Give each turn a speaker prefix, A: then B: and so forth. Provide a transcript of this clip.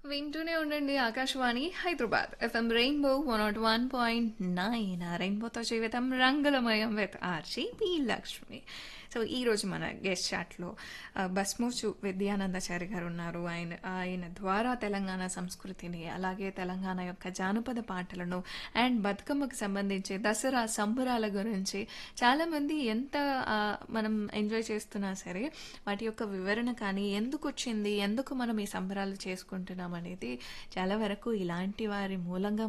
A: వింటూనే ఉండండి Akashvani Hyderabad FM rainbow one naught one point nine రెయిన్బోతో జీవితం రంగులమయం with RJ P Lakshmi so ఈరోజు మన గెస్ట్ చాట్లో బస్మోచు విద్యానందచారి గారు ఉన్నారు ఆయన ఆయన ద్వారా తెలంగాణ సంస్కృతిని అలాగే తెలంగాణ యొక్క జానపద పాటలను అండ్ బతుకమ్మకు సంబంధించి దసరా సంబరాల గురించి చాలామంది ఎంత ఆ, మనం ఎంజాయ్ చేస్తున్నా సరే వాటి యొక్క వివరణ కానీ ఎందుకు వచ్చింది ఎందుకు మనం ఈ సంబరాలు చేసుకుంటున్నాం అనేది చాలా వరకు ఇలాంటి వారి మూలంగా